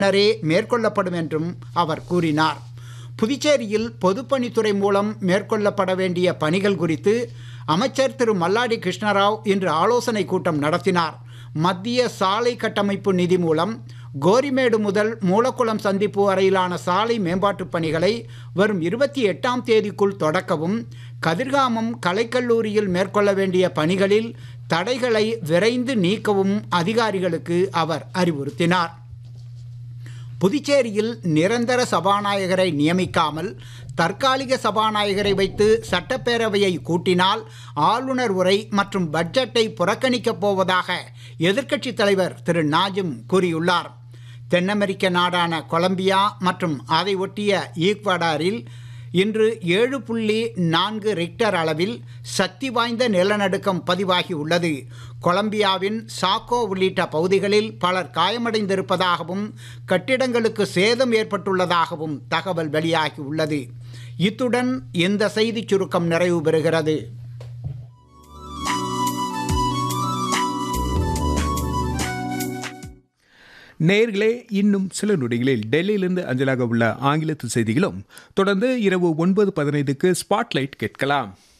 பின்னரே மேற்கொள்ளப்படும் என்றும் அவர் கூறினார் புதுச்சேரியில் பொதுப்பணித்துறை மூலம் மேற்கொள்ளப்பட வேண்டிய பணிகள் குறித்து அமைச்சர் திரு மல்லாடி கிருஷ்ணராவ் இன்று ஆலோசனை கூட்டம் நடத்தினார் மத்திய சாலை கட்டமைப்பு நிதி மூலம் கோரிமேடு முதல் மூலக்குளம் சந்திப்பு வரையிலான சாலை மேம்பாட்டுப் பணிகளை வரும் இருபத்தி எட்டாம் தேதிக்குள் தொடக்கவும் கதிர்காமம் கலைக்கல்லூரியில் மேற்கொள்ள வேண்டிய பணிகளில் தடைகளை விரைந்து நீக்கவும் அதிகாரிகளுக்கு அவர் அறிவுறுத்தினார் புதுச்சேரியில் நிரந்தர சபாநாயகரை நியமிக்காமல் தற்காலிக சபாநாயகரை வைத்து சட்டப்பேரவையை கூட்டினால் ஆளுநர் உரை மற்றும் பட்ஜெட்டை புறக்கணிக்கப் போவதாக எதிர்க்கட்சித் தலைவர் திரு நாஜிம் கூறியுள்ளார் தென் அமெரிக்க நாடான கொலம்பியா மற்றும் அதை ஒட்டிய ஈக்வடாரில் இன்று ஏழு புள்ளி நான்கு ரிக்டர் அளவில் சக்தி வாய்ந்த நிலநடுக்கம் பதிவாகி உள்ளது கொலம்பியாவின் சாக்கோ உள்ளிட்ட பகுதிகளில் பலர் காயமடைந்திருப்பதாகவும் கட்டிடங்களுக்கு சேதம் ஏற்பட்டுள்ளதாகவும் தகவல் வெளியாகி உள்ளது இத்துடன் இந்த செய்திச் சுருக்கம் நிறைவு பெறுகிறது நேர்களே இன்னும் சில நொடிகளில் டெல்லியிலிருந்து அஞ்சலாக உள்ள ஆங்கிலத்து செய்திகளும் தொடர்ந்து இரவு ஒன்பது பதினைந்துக்கு ஸ்பாட்லைட் கேட்கலாம்